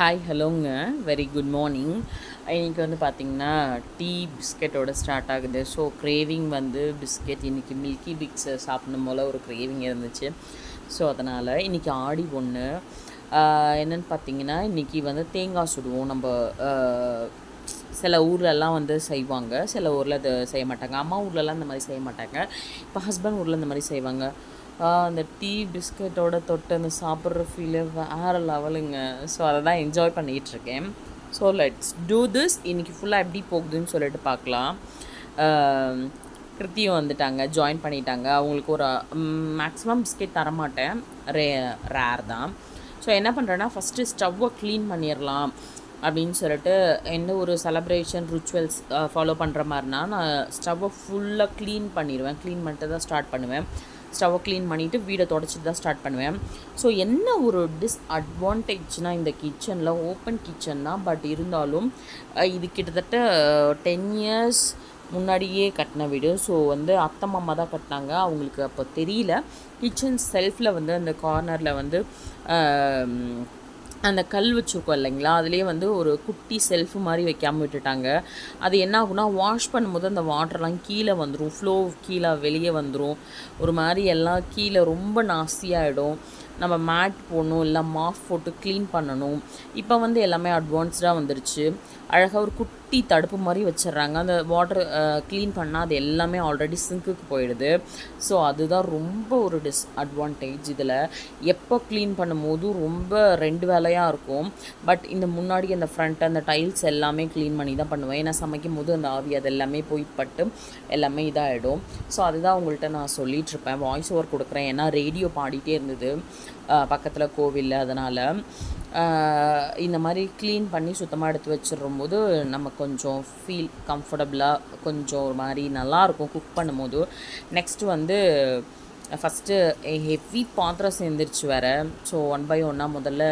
hi ஹலோங்க very good morning இன்றைக்கி வந்து பார்த்திங்கன்னா டீ பிஸ்கெட்டோட ஸ்டார்ட் ஆகுது ஸோ கிரேவிங் வந்து பிஸ்கெட் இன்றைக்கி மில்கி பிக்ஸ் சாப்பிடணும் போல் ஒரு கிரேவிங் இருந்துச்சு ஸோ அதனால் இன்றைக்கி ஆடி ஒன்று என்னென்னு பார்த்தீங்கன்னா இன்றைக்கி வந்து தேங்காய் சுடுவோம் நம்ம ஆஹ், சில ஊர்லெல்லாம் வந்து செய்வாங்க சில ஊரில் அது செய்ய மாட்டாங்க அம்மா ஊர்லலாம் இந்த மாதிரி செய்ய மாட்டாங்க இப்போ ஹஸ்பண்ட் ஊரில் இந்த மாதிரி செய்வாங்க ஆஹ் அந்த டீ பிஸ்கட்டோட தொட்டு அந்த சாப்பிட்ற ஃபீலு வேறு லெவலுங்க ஸோ அதை தான் என்ஜாய் பண்ணிகிட்டு இருக்கேன் ஸோ லெட்ஸ் டூ திஸ் இன்னைக்கு ஃபுல்லாக எப்படி போகுதுன்னு சொல்லிட்டு பார்க்கலாம் ஆஹ் கிருத்தியும் வந்துட்டாங்க ஜாயின் பண்ணிட்டாங்க அவங்களுக்கு ஒரு மேக்ஸிமம் பிஸ்கெட் தரமாட்டேன் ரே ரேர் தான் ஸோ என்ன பண்ணுறேன்னா ஃபஸ்ட்டு ஸ்டவ்வை க்ளீன் பண்ணிடலாம் அப்படின்னு சொல்லிட்டு எந்த ஒரு செலப்ரேஷன் ரிச்சுவல்ஸ் ஃபாலோ பண்ணுற மாதிரினா நான் ஸ்டவ்வை ஃபுல்லாக க்ளீன் பண்ணிடுவேன் க்ளீன் பண்ணிட்டு தான் ஸ்டார்ட் பண்ணுவேன் ஸ்டவ்வை க்ளீன் பண்ணிவிட்டு வீடை தொடச்சிட்டு தான் ஸ்டார்ட் பண்ணுவேன் ஸோ என்ன ஒரு டிஸ்அட்வான்டேஜ்னால் இந்த கிச்சனில் ஓப்பன் கிச்சன் தான் பட் இருந்தாலும் அஹ், இது கிட்டத்தட்ட டென் இயர்ஸ் முன்னாடியே கட்டின வீடு ஸோ வந்து அத்தை மாமா தான் கட்டினாங்க அவங்களுக்கு அப்போ தெரியல கிச்சன் செல்ஃபில் வந்து அந்த கார்னரில் வந்து ஆம், அந்த கல் வச்சுருக்கோம் இல்லைங்களா அதுலேயே வந்து ஒரு குட்டி செல்ஃப் மாதிரி வைக்காமல் விட்டுட்டாங்க அது என்ன ஆகும்னா வாஷ் பண்ணும்போது அந்த வாட்டர்லாம் கீழே வந்துடும் ஃப்ளோ கீழே வெளியே வந்துடும் ஒரு மாதிரி எல்லாம் கீழே ரொம்ப நாஸ்தியாகிடும் நம்ம மேட் போடணும் இல்லை மாஃப் போட்டு க்ளீன் பண்ணணும் இப்போ வந்து எல்லாமே அட்வான்ஸ்டாக வந்துருச்சு அழகாக ஒரு குட்டி தடுப்பு மாதிரி வச்சிடுறாங்க அந்த வாட்டர் க்ளீன் பண்ணால் அது எல்லாமே ஆல்ரெடி சிங்க்குக்கு போயிடுது ஸோ அதுதான் ரொம்ப ஒரு டிஸ் அட்வான்டேஜ் இதில் எப்போ க்ளீன் பண்ணும்போது ரொம்ப ரெண்டு வேலையாக இருக்கும் பட் இந்த முன்னாடி அந்த ஃப்ரண்ட் அந்த டைல்ஸ் எல்லாமே க்ளீன் பண்ணி தான் பண்ணுவேன் ஏன்னா சமைக்கும் போது அந்த ஆவி அது எல்லாமே போய் பட்டு எல்லாமே இதாகிடும் ஸோ அதுதான் உங்கள்கிட்ட நான் சொல்லிட்டு இருப்பேன் வாய்ஸ் ஓவர் கொடுக்குறேன் ஏன்னா ரேடியோ பாடிட்டே இருந்தது பக்கத்தில் கோவிலில் அதனால் இந்த மாதிரி க்ளீன் பண்ணி சுத்தமாக எடுத்து வச்சிடும் போது நம்ம கொஞ்சம் ஃபீல் கம்ஃபர்டபுளாக கொஞ்சம் ஒரு மாதிரி நல்லாயிருக்கும் குக் பண்ணும்போது நெக்ஸ்ட் வந்து ஃபஸ்ட்டு ஹெவி பாத்திரம் சேர்ந்துருச்சு வேற ஸோ ஒன் பை ஒன்னாக முதல்ல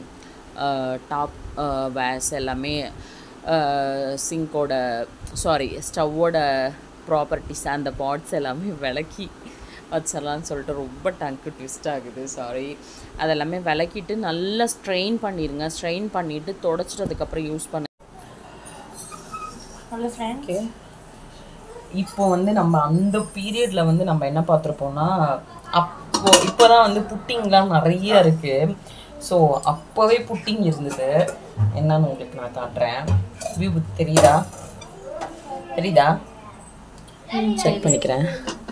டாப் வேஸ் எல்லாமே சிங்கோட சாரி ஸ்டவ்வோட ப்ராப்பர்ட்டிஸ் அந்த பாட்ஸ் எல்லாமே விளக்கி வச்சிடலான்னு சொல்லிட்டு ரொம்ப டங்க்கு ட்விஸ்ட் ஆகுது சாரி அதெல்லாமே விளக்கிட்டு நல்லா ஸ்ட்ரெயின் பண்ணிடுங்க ஸ்ட்ரெயின் பண்ணிவிட்டு தொடச்சிட்டு அதுக்கப்புறம் யூஸ் பண்ண ஹலோ ஃப்ரெண்ட் ஓகே இப்போ வந்து நம்ம அந்த பீரியடில் வந்து நம்ம என்ன பார்த்துருப்போம்னா அப்போ இப்போ தான் வந்து புட்டிங்லாம் நிறைய இருக்குது ஸோ அப்போவே புட்டிங் இருந்தது என்னன்னு உங்களுக்கு நான் காட்டுறேன் வியூ தெரியுதா தெரியுதா செக் பண்ணிக்கிறேன்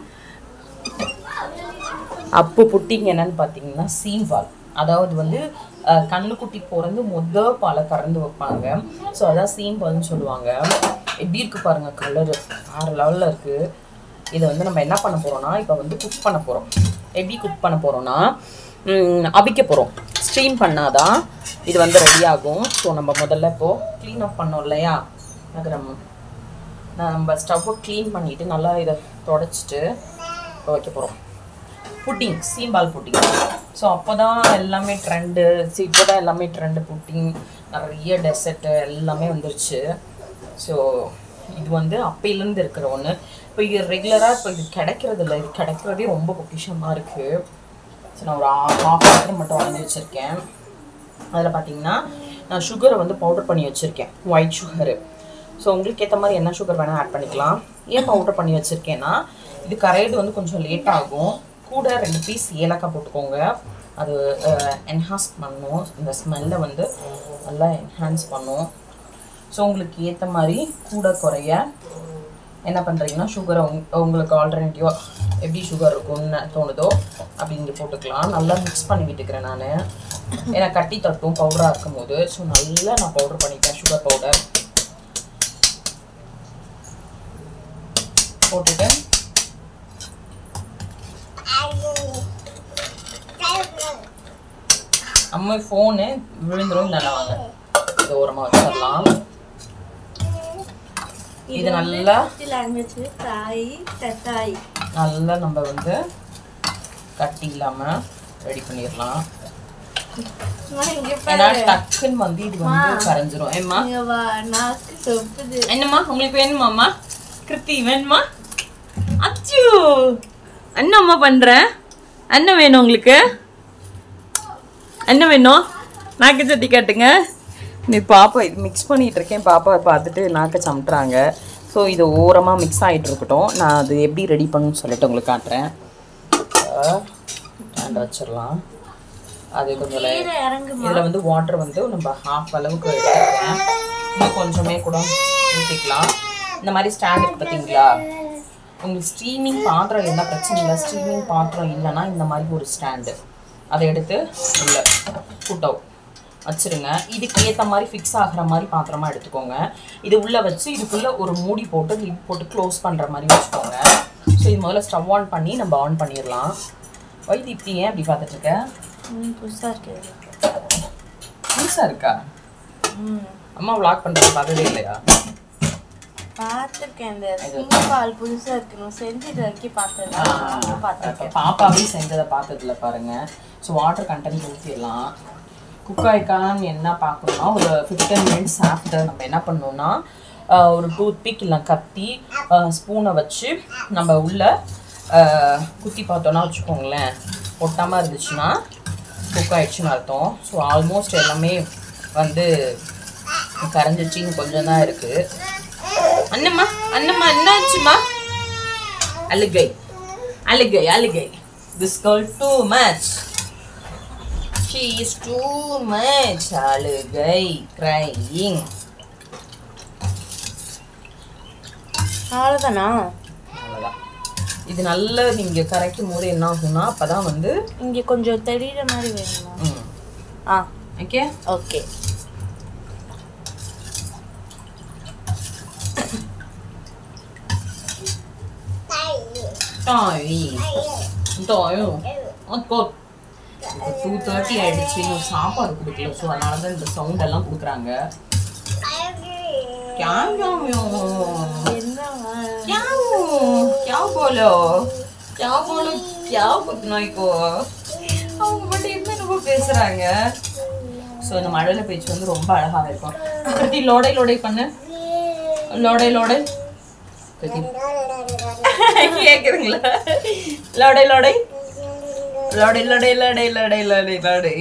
அப்போ புட்டிங் என்னன்னு பார்த்தீங்கன்னா சீம்பால் அதாவது வந்து அஹ், கண்ணுக்குட்டி பிறந்து மொத பாலை கறந்து வைப்பாங்க ஸோ அதான் சீம்பால்னு சொல்லுவாங்க எப்படி இருக்கு பாருங்க கலரு வேறு லெவலில் இருக்கு இதை வந்து நம்ம என்ன பண்ண போறோம்னா இப்போ வந்து குக் பண்ண போகிறோம் எப்படி குக் பண்ண போகிறோம்னா அவிக்க போகிறோம் ஸ்டீம் பண்ணாதான் இது வந்து ரெடி ஆகும் ஸோ நம்ம முதல்ல இப்போது க்ளீன் அப் பண்ணோம் இல்லையா அது நம்ம நம்ம ஸ்டவ்வை க்ளீன் பண்ணிவிட்டு நல்லா இதை தொடச்சிட்டு இப்போ வைக்க போகிறோம் புட்டிங் சீம்பால் புட்டிங் ஸோ அப்போ தான் எல்லாமே ட்ரெண்டு இப்போ தான் எல்லாமே ட்ரெண்டு புட்டிங் நிறைய டெசர்ட்டு எல்லாமே வந்துருச்சு ஸோ இது வந்து அப்பையிலேருந்து இருக்கிற ஒன்று இப்போ இது ரெகுலராக இப்போ இது கிடைக்கிறது இல்லை இது கிடைக்கிறதே ரொம்ப பொக்கிஷமாக இருக்குது ஸோ நான் ஒரு ஹாஃப் லிட்டர் மட்டும் வாங்கி வச்சுருக்கேன் அதில் பார்த்தீங்கன்னா நான் சுகரை வந்து பவுடர் பண்ணி வச்சுருக்கேன் ஒயிட் சுகரு ஸோ உங்களுக்கு ஏற்ற மாதிரி என்ன சுகர் வேணால் ஆட் பண்ணிக்கலாம் ஏன் பவுடர் பண்ணி வச்சுருக்கேன்னா இது கரையிடு வந்து கொஞ்சம் லேட் ஆகும் கூட ரெண்டு பீஸ் ஏலக்காய் போட்டுக்கோங்க அது என்ஹான்ஸ் பண்ணும் இந்த ஸ்மெல்லை வந்து நல்லா என்ஹான்ஸ் பண்ணும் ஸோ உங்களுக்கு ஏற்ற மாதிரி கூட குறைய என்ன பண்ணுறீங்கன்னா சுகரை உங்களுக்கு ஆல்டர்னேட்டிவாக எப்படி சுகர் இருக்கும்னு தோணுதோ அப்படி நீங்கள் போட்டுக்கலாம் நல்லா மிக்ஸ் பண்ணி விட்டுக்கிறேன் நான் ஏன்னா கட்டி தட்டும் பவுடராக இருக்கும் போது ஸோ நல்லா நான் பவுடர் பண்ணிட்டேன் சுகர் பவுடர் போட்டுட்டு அம்மா ஃபோனு விழுந்துரும் நல்லா வாங்க இதை ஓரமாக வச்சிடலாம் இது நல்லா லாங்குவேஜ் தாய் தத்தாய் நல்லா நம்ம வந்து கட்டி இல்லாமல் ரெடி பண்ணிடலாம் நான் இங்க ஏன்னா டக்குன்னு வந்து இது வந்து கரைஞ்சிரும் ஏம்மா பாருங்க வா நாக்கு சொப்புது என்னம்மா உங்களுக்கு வேணுமாம்மா கிருத்தி வேணுமா அச்சு என்னம்மா பண்ற என்ன வேணும் உங்களுக்கு என்ன வேணும் நாக்கு சட்டி காட்டுங்க நீ பாப்பா இது மிக்ஸ் பண்ணிகிட்டு இருக்கேன் பாப்பா பார்த்துட்டு நாக்க சமட்டுறாங்க ஸோ இது ஓரமாக மிக்ஸ் ஆகிட்டு இருக்கட்டும் நான் அது எப்படி ரெடி பண்ணணும்னு சொல்லிட்டு உங்களுக்கு காட்டுறேன் ஸ்டாண்ட் வச்சிடலாம் அது கொஞ்சம் லை- கீழே இறங்குமா இதில் வந்து வாட்டர் வந்து நம்ம ஹாஃப் அளவுக்கு எடுத்துக்கிறேன் இன்னும் கொஞ்சமே கூட ஊற்றிக்கலாம் இந்த மாதிரி ஸ்டாண்ட் இருக்கு பார்த்தீங்களா உங்களுக்கு ஸ்ட்ரீமிங் பாத்திரம் என்ன பிரச்சனை இல்லை ஸ்ட்ரீமிங் பாத்திரம் இல்லைன்னா இந்த மாதிரி ஒரு ஸ்டாண்டு அதை எடுத்து உள்ள புட் அவுட் வச்சிருங்க இதுக்கு ஏற்ற மாதிரி ஃபிக்ஸ் ஆகுற மாதிரி பாத்திரமா எடுத்துக்கோங்க இது உள்ளே வச்சு இதுக்குள்ளே ஒரு மூடி போட்டு லிட் போட்டு க்ளோஸ் பண்ணுற மாதிரி வச்சுக்கோங்க ஸோ இது முதல்ல ஸ்டவ் ஆன் பண்ணி நம்ம ஆன் பண்ணிடலாம் வை தீப்தி ஏன் அப்படி பார்த்துட்டு இருக்க ம் புதுசாக இருக்கு புதுசாக இருக்கா ம் அம்மா vlog பண்ணுறது பார்த்ததே இல்லையா பார்த்துருக்கேன் இந்த ஸ்விங் பால் புதுசாக இருக்கணும் செஞ்சுட்டு வரைக்கும் பார்த்தது பார்த்துருக்கேன் இப்போ பாப்பாவே செஞ்சதை பார்த்ததுல பாருங்க ஸோ வாட்டர் கண்டென்ட் ஊற்றிடலாம் குக் ஆயிக்கான்னு என்ன பார்க்கணும்னா ஒரு ஃபிஃப்டீன் மினிட்ஸ் ஆஃப்டர் நம்ம என்ன பண்ணணும்னா ஆஹ், ஒரு டூத் பிக் இல்லை கத்தி ஸ்பூனை வச்சு நம்ம உள்ள ஆஹ், குத்தி பார்த்தோன்னா வச்சுக்கோங்களேன் ஒட்டாமல் இருந்துச்சுன்னா குக் ஆயிடுச்சுன்னு அர்த்தம் ஸோ ஆல்மோஸ்ட் எல்லாமே வந்து கரைஞ்சிச்சு இன்னும் கொஞ்சம் தான் இருக்குது அண்ணம்மா அண்ணம்மா என்னாச்சுமா அழுகை அழுகை அழுகை this girl too much she is too much அழுகை கிரையிங் அவ்வளோதானா அவ்வளோதான் இது நல்லா நீங்கள் கரைக்கும் போது என்ன ஆகும்னா அப்போ தான் வந்து இங்கே கொஞ்சம் தெரியுற மாதிரி வேணுமா ம் ஆ ஓகே ஓகே டாய் டாயும் அப்போ டூ தேர்ட்டி ஆயிடுச்சு இன்னும் சாப்பாடு கொடுக்கல ஸோ அதனால தான் இந்த சவுண்ட் எல்லாம் கொடுக்குறாங்க क्या क्या என்னவா क्या क्या बोलो क्या बोलो क्या புத்துநோய் கோ அவங்க மட்டும் என்னென்னவோ பேசுறாங்க ஸோ இந்த மழலை பேச்சு வந்து ரொம்ப அழகாக இருக்கும் கிருத்தி லோடை லோடை பண்ணு லோடை லோடை கிருத்தி கேக்குதுங்களா லோடை லோடை லோடை லோடை லோடை லோடை லோடை லோடை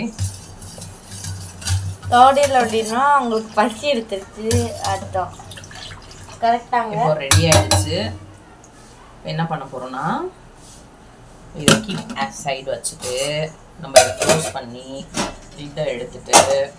லோடியில் அப்படின்னா அவங்களுக்கு பசி எடுத்துருச்சு அர்த்தம் கரெக்டாங்க இப்போ ரெடி ஆயிடுச்சு இப்ப என்ன பண்ண போறோம்னா இதை கீப் சைடு வச்சுட்டு நம்ம இதை க்ளோஸ் பண்ணி இதை எடுத்துட்டு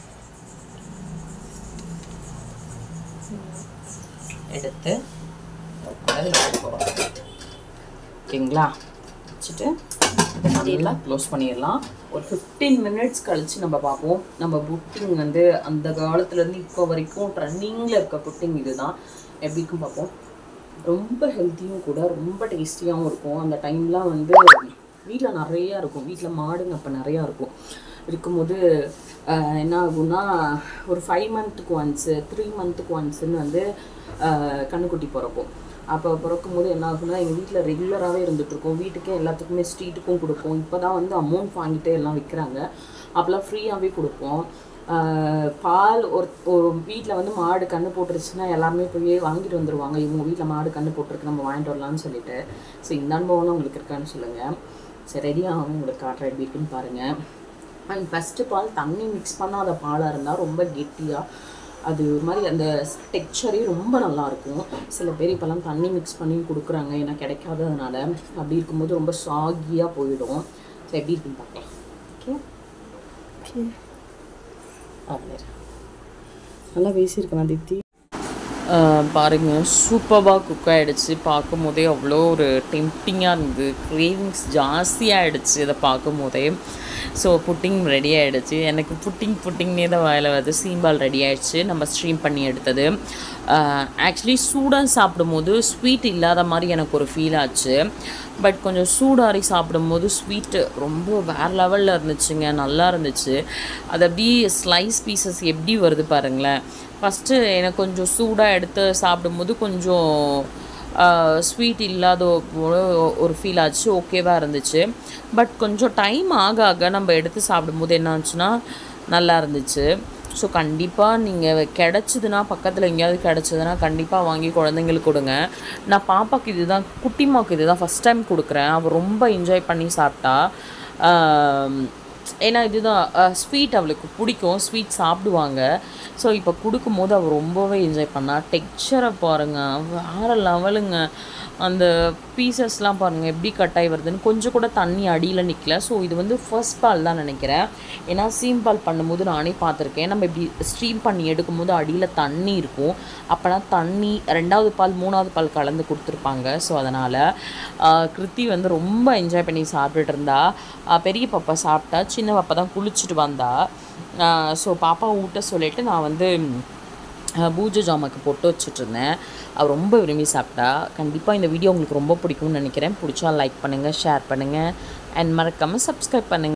எடுத்து அதில் போட போகிறோம் ஓகேங்களா வச்சுட்டு இதை நல்லா க்ளோஸ் பண்ணிடலாம் ஒரு ஃபிஃப்டீன் மினிட்ஸ் கழிச்சு நம்ம பார்ப்போம் நம்ம புட்டிங் வந்து அந்த காலத்துலேருந்து இப்போ வரைக்கும் ட்ரெண்டிங்கில் இருக்க புட்டிங் இதுதான் எப்படி இருக்கும் பார்ப்போம் ரொம்ப ஹெல்த்தியும் கூட ரொம்ப டேஸ்டியாகவும் இருக்கும் அந்த டைம்லாம் வந்து வீட்டில் நிறையா இருக்கும் வீட்டில் மாடுங்க அப்போ நிறையா இருக்கும் இருக்கும்போது ஆஹ், என்ன ஆகும்னா ஒரு ஃபைவ் மந்த்துக்கு ஒன்ஸு த்ரீ மந்த்துக்கு ஒன்ஸுன்னு வந்து ஆஹ், கண்ணுக்குட்டி பிறக்கும் அப்போ பிறக்கும் போது என்ன ஆகும்னா எங்கள் வீட்டில் ரெகுலராகவே இருந்துகிட்ருக்கோம் வீட்டுக்கே எல்லாத்துக்குமே ஸ்ட்ரீட்டுக்கும் கொடுப்போம் இப்போ தான் வந்து அமௌண்ட் வாங்கிட்டு எல்லாம் விற்கிறாங்க அப்போல்லாம் ஃப்ரீயாகவே கொடுப்போம் ஆஹ் பால் ஒரு ஒரு வீட்டில் வந்து மாடு கன்று போட்டுருச்சுன்னா எல்லாருமே போய் வாங்கிட்டு வந்துருவாங்க இவங்க வீட்டில் மாடு கன்று போட்டிருக்கு நம்ம வாங்கிட்டு வரலாம்னு சொல்லிட்டு ஸோ இந்த அனுபவம்லாம் உங்களுக்கு இருக்கான்னு சொல்லுங்கள் சரி ரெடியாக உங்களுக்கு காட்டுறேன் எப்படி இருக்குன்னு பாருங்கள் அண்ட் ஃபஸ்ட்டு பால் தண்ணி மிக்ஸ் பண்ணாத பாலாக இருந்தால் ரொம்ப கெட்டியாக அது ஒரு மாதிரி அந்த டெக்ஸ்சரே ரொம்ப நல்லா இருக்கும் சில பேர் இப்போல்லாம் தண்ணி மிக்ஸ் பண்ணி கொடுக்குறாங்க ஏன்னா கிடைக்காததுனால அப்படி இருக்கும்போது ரொம்ப சாகியாக போயிடும் ஸோ எப்படி இருக்குன்னு பார்க்கலாம் ஓகே அவ்வளோ நல்லா பேசியிருக்கேன் தீப்தி பாருங்க சூப்பராக குக் ஆகிடுச்சு பார்க்கும் போதே அவ்வளோ ஒரு டெம்டிங்காக இருந்தது கிரேவிங்ஸ் ஜாஸ்தியாகிடுச்சு இதை பார்க்கும் போதே ஸோ புட்டிங் ரெடி ஆகிடுச்சு எனக்கு புட்டிங் புட்டிங்னே தான் வாயில் வருது சீம்பால் ரெடி ஆயிடுச்சு நம்ம ஸ்ட்ரீம் பண்ணி எடுத்தது ஆக்சுவலி சூடாக சாப்பிடும்போது ஸ்வீட் இல்லாத மாதிரி எனக்கு ஒரு ஃபீல் ஆச்சு பட் கொஞ்சம் சூடாரி சாப்பிடும்போது ஸ்வீட்டு ரொம்ப வேறு லெவலில் இருந்துச்சுங்க நல்லா இருந்துச்சு அது அப்படியே ஸ்லைஸ் பீசஸ் எப்படி வருது பாருங்களேன் ஃபஸ்ட்டு எனக்கு கொஞ்சம் சூடாக எடுத்து சாப்பிடும்போது கொஞ்சம் ஸ்வீட் இல்லாத ஒரு- ஒரு ஃபீல் ஆச்சு ஓகேவாக இருந்துச்சு பட் கொஞ்சம் டைம் ஆக ஆக நம்ம எடுத்து சாப்பிடும்போது என்ன ஆச்சுன்னா நல்லா இருந்துச்சு ஸோ கண்டிப்பாக நீங்கள் கிடச்சிதுன்னா பக்கத்தில் எங்கேயாவது கிடச்சிதுன்னா கண்டிப்பாக வாங்கி குழந்தைங்களுக்கு கொடுங்க நான் பாப்பாக்கு இதுதான் குட்டிமாக்கு இதுதான் ஃபஸ்ட் டைம் கொடுக்குறேன் அவள் ரொம்ப என்ஜாய் பண்ணி சாப்பிட்டா ஆம், ஏன்னா இதுதான் ஸ்வீட் அவளுக்கு பிடிக்கும் ஸ்வீட் சாப்பிடுவாங்க ஸோ இப்போ கொடுக்கும்போது அவள் ரொம்பவே என்ஜாய் பண்ணா டெக்ஸ்சரை பாருங்கள் வேறு லெவலுங்க அந்த பீசஸ்லாம் பாருங்கள் எப்படி கட்டாய் வருதுன்னு கொஞ்சம் கூட தண்ணி அடியில் நிற்கல ஸோ இது வந்து ஃபர்ஸ்ட் பால் தான் நினைக்கிறேன் ஏன்னா சீம் பால் பண்ணும்போது நானே பார்த்துருக்கேன் நம்ம இப்படி ஸ்ட்ரீம் பண்ணி எடுக்கும்போது அடியில் தண்ணி இருக்கும் அப்போனா தண்ணி ரெண்டாவது பால் மூணாவது பால் கலந்து கொடுத்துருப்பாங்க ஸோ அதனால் கிருத்தி வந்து ரொம்ப என்ஜாய் பண்ணி சாப்பிட்டுட்டு இருந்தா ஆஹ் பெரிய பாப்பா சாப்பிட்டா சின்ன பாப்பா தான் குளிச்சுட்டு வந்தா ஸோ பாப்பா ஊட்ட சொல்லிட்டு நான் வந்து அஹ் பூஜை ஜாமாக்கு பொட்டு வச்சுட்டு இருந்தேன் அவள் ரொம்ப விரும்பி சாப்பிட்டா கண்டிப்பாக இந்த வீடியோ உங்களுக்கு ரொம்ப பிடிக்கும்னு நினைக்கிறேன் பிடிச்சா லைக் பண்ணுங்கள் ஷேர் பண்ணுங்கள் அண்ட் மறக்காமல் சப்ஸ்கிரைப் பண்ணுங்கள்